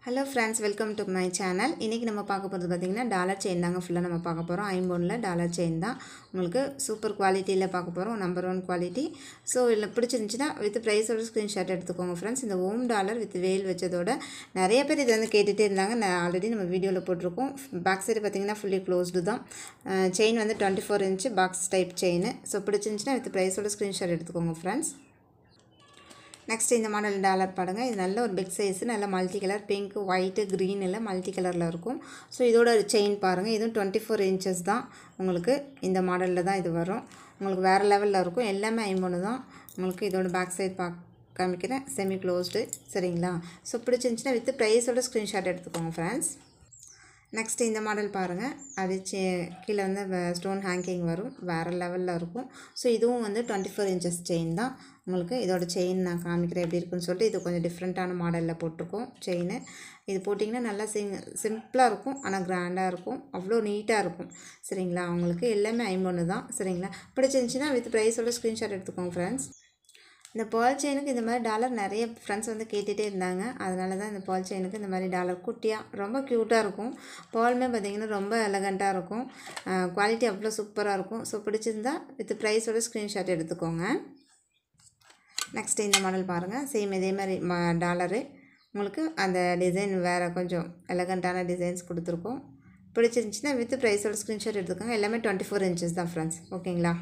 hello friends welcome to my channel இன்றைக்கி நம்ம பார்க்க போகிறது பார்த்திங்கன்னா டாலர் செயின் தாங்க ஃபுல்லாக நம்ம பார்க்க போகிறோம் ஐம்பொன்னில் டாலர் செயின் தான் உங்களுக்கு சூப்பர் குவாலிட்டியில் பார்க்க போகிறோம் நம்பர் ஒன் குவாலிட்டி ஸோ இதில் பிடிச்சிருந்துச்சுன்னா வித் ப்ரைஸோட ஸ்க்ரீன்ஷாட் எடுத்துக்கோங்க ஃப்ரெண்ட்ஸ் இந்த ஓம் டாலர் வித் வேல் வச்சதோட நிறைய பேர் இதை வந்து கேட்டுகிட்டே இருந்தாங்க நான் ஆல்ரெடி நம்ம வீடியோவில் போட்டிருக்கோம் பேக் சைடு பார்த்திங்கன்னா ஃபுல்லி க்ளோஸ்டு தான் செயின் வந்து twenty four inch box type chain so பிடிச்சிருந்துச்சுன்னா வித் ப்ரைஸோட ஸ்க்ரீன்ஷாட் எடுத்துக்கோங்க ஃப்ரெண்ட்ஸ் நெக்ஸ்ட் இந்த மாடல் டாலர் பாருங்கள் இது நல்ல ஒரு பிக் சைஸு நல்ல multi colour pink white green எல்லாம் மல்டி கலரில் இருக்கும் ஸோ இதோட செயின் பாருங்கள் இதுவும் டுவெண்ட்டி ஃபோர் இன்ச்சஸ் தான் உங்களுக்கு இந்த மாடலில் தான் இது வரும் உங்களுக்கு வேறு லெவலில் இருக்கும் எல்லாமே ஐம்பொன்று தான் உங்களுக்கு இதோட பேக் சைட் பா காமிக்கிறேன் செமி க்ளோஸ்டு சரிங்களா ஸோ பிடிச்சிருந்துச்சின்னா வித் ப்ரைஸோட ஸ்க்ரீன்ஷாட் எடுத்துக்கோங்க ஃப்ரெண்ட்ஸ் நெக்ஸ்ட் இந்த மாடல் பாருங்கள் அது சே கீழே வந்து ஸ்டோன் ஹேங்கிங் வரும் வேறு லெவலில் இருக்கும் ஸோ இதுவும் வந்து டுவெண்ட்டி ஃபோர் இன்ச்சஸ் செயின் தான் உங்களுக்கு இதோட செயின் நான் காமிக்கிறேன் எப்படி இருக்குன்னு சொல்லிட்டு இது கொஞ்சம் டிஃப்ரெண்ட்டான மாடலில் போட்டிருக்கோம் செயின் இது போட்டிங்கன்னா நல்லா சிங் சிம்பிளாக இருக்கும் ஆனால் கிராண்டாக இருக்கும் அவ்வளோ நீட்டாக இருக்கும் சரிங்களா உங்களுக்கு எல்லாமே ஐம்பொன்று தான் சரிங்களா பிடிச்சிருந்துச்சின்னா வித் ப்ரைஸோட ஸ்க்ரீன்ஷாட் எடுத்துக்கோங்க ஃப்ரெண்ட்ஸ் இந்த பேர்ல் செயினுக்கு இந்த மாதிரி டாலர் நிறைய ஃப்ரெண்ட்ஸ் வந்து கேட்டுகிட்டே இருந்தாங்க அதனால தான் இந்த பேர்ல் செயினுக்கு இந்த மாதிரி டாலர் குட்டியாக ரொம்ப க்யூட்டாக இருக்கும் பேர்லுமே பார்த்திங்கன்னா ரொம்ப எலகண்ட்டாக இருக்கும் குவாலிட்டி அவ்வளோ சூப்பராக இருக்கும் ஸோ பிடிச்சிருந்தா வித் ப்ரைஸோட ஸ்க்ரீன்ஷாட் எடுத்துக்கோங்க நெக்ஸ்ட்டு இந்த மாடல் பாருங்கள் சேம் இதே மாதிரி மா டாலரு உங்களுக்கு அந்த டிசைன் வேறு கொஞ்சம் எலகண்ட்டான டிசைன்ஸ் கொடுத்துருக்கோம் பிடிச்சிருந்துச்சின்னா வித் ப்ரைஸோட ஸ்க்ரீன்ஷாட் எடுத்துக்கோங்க எல்லாமே டுவெண்ட்டி ஃபோர் இன்ச்சஸ் தான் ஃப்ரெண்ட்ஸ் ஓகேங்களா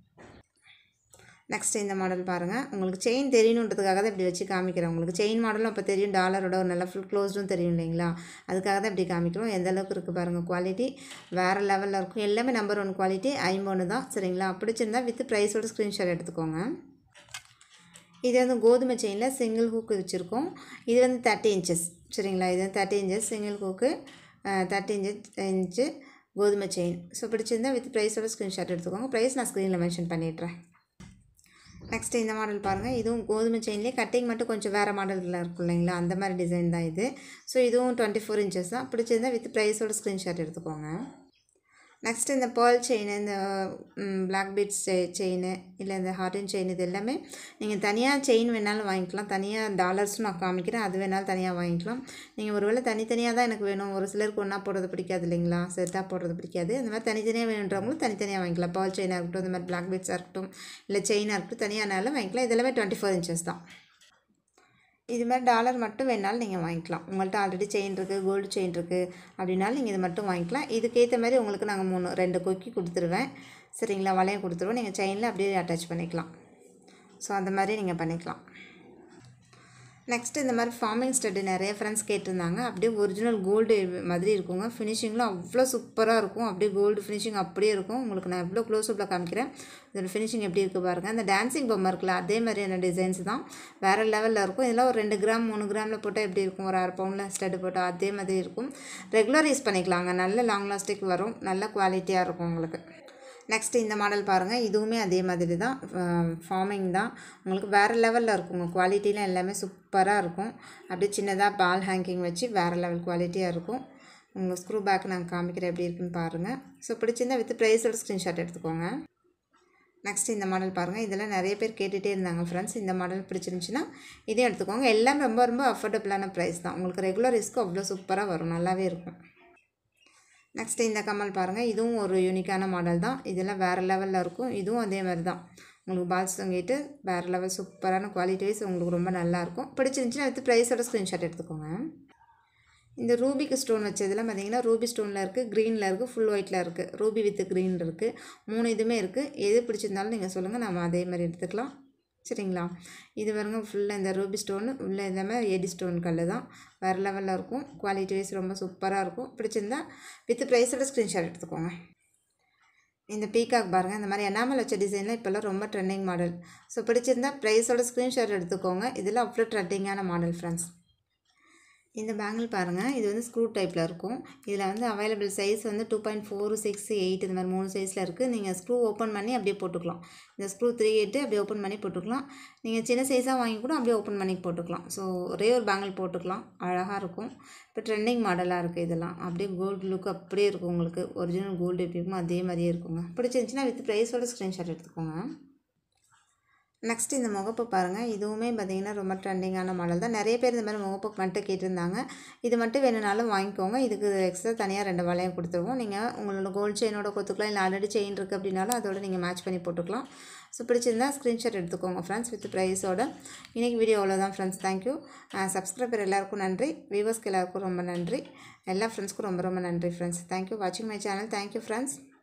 நெக்ஸ்ட் இந்த மாடல் பாருங்கள் உங்களுக்கு செயின் தெரியணுன்றதுக்காக தான் இப்படி வச்சு காமிக்கிறேன் உங்களுக்கு செயின் மாடலும் அப்போ தெரியும் டாலரோட ஒரு நல்ல ஃபுல் க்ளோஸ்டும் தெரியும் இல்லைங்களா அதுக்காக தான் இப்படி காமிக்கிறோம் எந்த அளவுக்கு இருக்குது பாருங்கள் குவாலிட்டி வேறு லெவலில் இருக்கும் எல்லாமே நம்பர் ஒன் குவாலிட்டி ஐம்பொன்று தான் சரிங்களா பிடிச்சிருந்தா வித் ப்ரைஸோட ஸ்க்ரீன்ஷாட் எடுத்துக்கோங்க இது வந்து கோதுமை செயினில் சிங்கிள் ஹூக்கு வச்சுருக்கோம் இது வந்து தேர்ட்டி இன்ச்சஸ் சரிங்களா இது வந்து thirty inches single hook thirty inches inch கோதுமை செயின் ஸோ பிடிச்சிருந்தா வித் ப்ரைஸோட ஸ்க்ரீன்ஷாட் எடுத்துக்கோங்க ப்ரைஸ் நான் ஸ்க்ரீனில் மென்ஷன் பண்ணிடுறேன் நெக்ஸ்ட்டு இந்த மாடல் பாருங்கள் இதுவும் கோதுமை செயின்லேயே கட்டிங் மட்டும் கொஞ்சம் வேறு மாடலில் இருக்கும் இல்லைங்களா அந்த மாதிரி டிசைன் தான் இது ஸோ இதுவும் டுவெண்ட்டி ஃபோர் இன்ச்சஸ் தான் பிடிச்சிருந்தா வித் ப்ரைஸோட ஸ்க்ரீன்ஷாட் எடுத்துக்கோங்க நெக்ஸ்ட் இந்த பேர்ல் செயின் இந்த பிளாக் பீட்ஸ் செயின் இல்லை இந்த ஹார்டின் செயின் இது எல்லாமே நீங்கள் தனியாக செயின் வேணாலும் வாங்கிக்கலாம் தனியாக டாலர்ஸும் நான் காமிக்கிறேன் அது வேணாலும் தனியாக வாங்கிக்கலாம் நீங்கள் ஒருவேளை தனித்தனியாக தான் எனக்கு வேணும் ஒரு சிலருக்கு ஒன்றா போடுறது பிடிக்காது இல்லைங்களா செட்டாக போடுறது பிடிக்காது அந்த மாதிரி தனித்தனியாக வேணுன்றவங்களும் தனித்தனியாக வாங்கிக்கலாம் பேர்ல் செயினாக இருக்கட்டும் இந்த மாதிரி பிளாக் பீட்ஸாக இருக்கட்டும் இல்லை செயினாக இருக்கட்டும் தனியானாலும் வாங்கிக்கலாம் இதெல்லாமே டுவெண்ட்டி ஃபோர் இன்ச்சஸ் தான் இது மாதிரி டாலர் மட்டும் வேணாலும் நீங்கள் வாங்கிக்கலாம் உங்கள்கிட்ட ஆல்ரெடி செயின் இருக்குது கோல்டு செயின் இருக்குது அப்படின்னாலும் நீங்கள் இது மட்டும் வாங்கிக்கலாம் இதுக்கேற்ற மாதிரி உங்களுக்கு நாங்கள் மூணு ரெண்டு கொக்கி கொடுத்துருவேன் சரிங்களா வளையம் கொடுத்துருவோம் நீங்கள் செயினில் அப்படியே அட்டாச் பண்ணிக்கலாம் ஸோ அந்த மாதிரி நீங்கள் பண்ணிக்கலாம் நெக்ஸ்ட்டு இந்த மாதிரி ஃபார்மிங் ஸ்டட்டு நிறைய ஃப்ரெண்ட்ஸ் கேட்டிருந்தாங்க அப்படியே ஒரிஜினல் கோல்டு மாதிரி இருக்குங்க ஃபினிஷிங்லாம் அவ்வளோ சூப்பராக இருக்கும் அப்படியே கோல்டு ஃபினிஷிங் அப்படியே இருக்கும் உங்களுக்கு நான் எவ்வளோ க்ளோஸ்அப்பில் காமிக்கிறேன் இதோட ஃபினிஷிங் எப்படி இருக்குது பாருங்கள் அந்த டான்ஸிங் பொம்மை இருக்குல்ல அதே மாதிரியான டிசைன்ஸ் தான் வேறு லெவலில் இருக்கும் இதெல்லாம் ஒரு ரெண்டு கிராம் மூணு கிராமில் போட்டால் எப்படி இருக்கும் ஒரு அரை பவுனில் ஸ்டட்டு போட்டால் அதே மாதிரி இருக்கும் ரெகுலர் யூஸ் பண்ணிக்கலாங்க நல்ல லாங் லாஸ்டிக் வரும் நல்ல குவாலிட்டியாக இருக்கும் உங்களுக்கு நெக்ஸ்ட்டு இந்த மாடல் பாருங்கள் இதுவுமே அதே மாதிரி தான் ஃபார்மிங் தான் உங்களுக்கு வேறு லெவலில் இருக்குங்க குவாலிட்டிலாம் எல்லாமே சூப்பராக இருக்கும் அப்படியே சின்னதாக பால் ஹேங்கிங் வச்சு வேறு லெவல் குவாலிட்டியாக இருக்கும் உங்கள் ஸ்க்ரூ பேக் நாங்கள் காமிக்கிறேன் எப்படி இருக்குன்னு பாருங்கள் ஸோ பிடிச்சிருந்தா வித் ப்ரைஸோட ஸ்க்ரீன்ஷாட் எடுத்துக்கோங்க நெக்ஸ்ட் இந்த மாடல் பாருங்கள் இதெல்லாம் நிறைய பேர் கேட்டுகிட்டே இருந்தாங்க ஃப்ரெண்ட்ஸ் இந்த மாடல் பிடிச்சிருந்துச்சின்னா இதையும் எடுத்துக்கோங்க எல்லாம் ரொம்ப ரொம்ப அஃபோர்டபுளான ப்ரைஸ் தான் உங்களுக்கு ரெகுலர் ரிஸ்க்கு அவ்வளோ சூப்பராக வரும் நல்லாவே இருக்கும் நெக்ஸ்ட்டு இந்த கம்மல் பாருங்கள் இதுவும் ஒரு யூனிக்கான மாடல் தான் இதெல்லாம் வேறு லெவலில் இருக்கும் இதுவும் அதே மாதிரி தான் உங்களுக்கு பால்ஸ் தொங்கிட்டு வேறு லெவல் சூப்பரான குவாலிட்டி வைஸ் உங்களுக்கு ரொம்ப நல்லாயிருக்கும் பிடிச்சிருந்துச்சின்னா எடுத்து ப்ரைஸோட ஸ்க்ரீன்ஷாட் எடுத்துக்கோங்க இந்த ரூபிக்கு ஸ்டோன் வச்சதெல்லாம் பார்த்தீங்கன்னா ரூபி ஸ்டோனில் இருக்குது க்ரீனில் இருக்குது ஃபுல் ஒயிட்டில் இருக்குது ரூபி வித் க்ரீன் இருக்குது மூணு இதுவுமே இருக்குது எது பிடிச்சிருந்தாலும் நீங்கள் சொல்லுங்கள் நம்ம அதே மாதிரி எடுத்துக்கலாம் சரிங்களா இது பாருங்க ஃபுல்லாக இந்த ரூபி ஸ்டோனு உள்ள எல்லாமே எடி ஸ்டோன் கல் தான் வேறு லெவலில் இருக்கும் குவாலிட்டி வைஸ் ரொம்ப சூப்பராக இருக்கும் பிடிச்சிருந்தா வித் ப்ரைஸோட ஸ்க்ரீன்ஷாட் எடுத்துக்கோங்க இந்த பீகாக் பாருங்கள் இந்த மாதிரி எனாமல் வச்ச டிசைனில் இப்போல்லாம் ரொம்ப ட்ரெண்டிங் மாடல் ஸோ பிடிச்சிருந்தா ப்ரைஸோட ஸ்க்ரீன்ஷாட் எடுத்துக்கோங்க இதில் அவ்வளோ ட்ரெண்டிங்கான மாடல் ஃப்ரெண்ட்ஸ் இந்த பேங்கிள் பாருங்கள் இது வந்து ஸ்க்ரூ டைப்பில் இருக்கும் இதில் வந்து அவைலபிள் சைஸ் வந்து two point four six eight இந்த மாதிரி மூணு சைஸில் இருக்குது நீங்கள் ஸ்க்ரூ ஓப்பன் பண்ணி அப்படியே போட்டுக்கலாம் இந்த ஸ்க்ரூ த்ரீ எயிட்டு அப்படியே ஓப்பன் பண்ணி போட்டுக்கலாம் நீங்கள் சின்ன சைஸாக வாங்கி கூட அப்படியே ஓப்பன் பண்ணி போட்டுக்கலாம் ஸோ ஒரே ஒரு பேங்கிள் போட்டுக்கலாம் அழகாக இருக்கும் இப்போ ட்ரெண்டிங் மாடலாக இருக்குது இதெல்லாம் அப்படியே கோல்டு லுக் அப்படியே இருக்கும் உங்களுக்கு ஒரிஜினல் கோல்டு எப்படி இருக்குமோ அதே மாதிரியே இருக்குங்க பிடிச்சிருந்துச்சின்னா வித் ப்ரைஸோட ஸ்க்ரீன்ஷாட் எடுத்துக்கோங்க நெக்ஸ்ட் இந்த முகப்பு பாருங்கள் இதுவுமே பார்த்திங்கன்னா ரொம்ப ட்ரெண்டிங்கான மாடல் தான் நிறைய பேர் இந்த மாதிரி முகப்பு மட்டும் கேட்டிருந்தாங்க இது மட்டும் வேணும்னாலும் வாங்கிக்கோங்க இதுக்கு எக்ஸ்ட்ரா தனியாக ரெண்டு வளையம் கொடுத்துருவோம் நீங்கள் உங்களோட கோல்டு செயினோட கொடுத்துக்கலாம் இல்லை ஆல்ரெடி செயின் இருக்குது அப்படின்னாலும் அதோட நீங்கள் மேட்ச் பண்ணி போட்டுக்கலாம் ஸோ பிடிச்சிருந்தா ஸ்க்ரீன்ஷாட் எடுத்துக்கோங்க ஃப்ரெண்ட்ஸ் வித் ப்ரைஸோட இன்றைக்கி வீடியோ அவ்வளோதான் ஃப்ரெண்ட்ஸ் தேங்க்யூ சப்ஸ்கிரைபர் எல்லாருக்கும் நன்றி வியூவர்ஸ்க்கு எல்லாருக்கும் ரொம்ப நன்றி எல்லா ஃப்ரெண்ட்ஸ்க்கும் ரொம்ப ரொம்ப நன்றி ஃப்ரெண்ட்ஸ் தேங்க்யூ வாட்சிங் மை சேனல் தேங்க்யூ ஃப்ரெண்ட்ஸ்